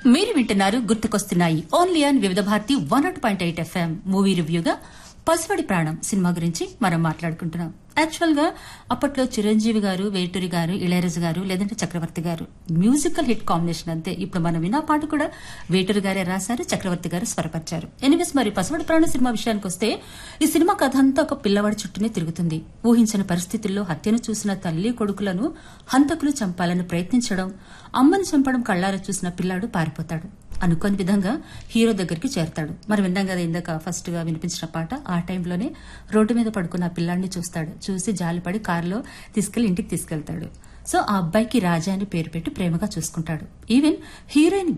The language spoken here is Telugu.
మీరు వింటున్నారు గుర్తుకొస్తున్నాయి only on Vividh Bharati one not point eight FM movie రివ్యూగా పసువడి ప్రాణం సినిమా గురించి మనం మాట్లాడుకుంటున్నాం యాక్చువల్ గా అప్పట్లో చిరంజీవి గారు వేటూరి గారు ఇళయరాజు గారు లేదంటే చక్రవర్తి గారు మ్యూజికల్ హిట్ కాంబినేషన్ అంతే ఇప్పుడు మనం విన్న పాట కూడా వేటూరి గారే రాశారు చక్రవర్తి గారు స్వరపరిచారు ఎనివేస్ మరి పసువడి ప్రాణం సినిమా విషయానికి వస్తే ఈ సినిమా కథ అంతా ఒక పిల్లవాడి చుట్టూనే తిరుగుతుంది ఊహించని పరిస్థితుల్లో హత్యను చూసిన తల్లి కొడుకులను హంతకులు చంపాలని ప్రయత్నించడం అమ్మని చంపడం కళ్ళారా చూసిన పిల్లాడు పారిపోతాడు అనుకోని విధంగా హీరో దగ్గరికి చేరతాడు మరి విన్నాం కదా ఇందాక ఫస్ట్ గా వినిపించిన పాట ఆ టైంలోనే రోడ్డు మీద పడుకున్న ఆ పిల్లాడిని చూస్తాడు చూసి జాలిపడి కారులో తీసుకెళ్లి ఇంటికి తీసుకెళ్తాడు సో ఆ అబ్బాయికి రాజా అని పేరు పెట్టి ప్రేమగా చూసుకుంటాడు ఈవెన్ హీరోయిన్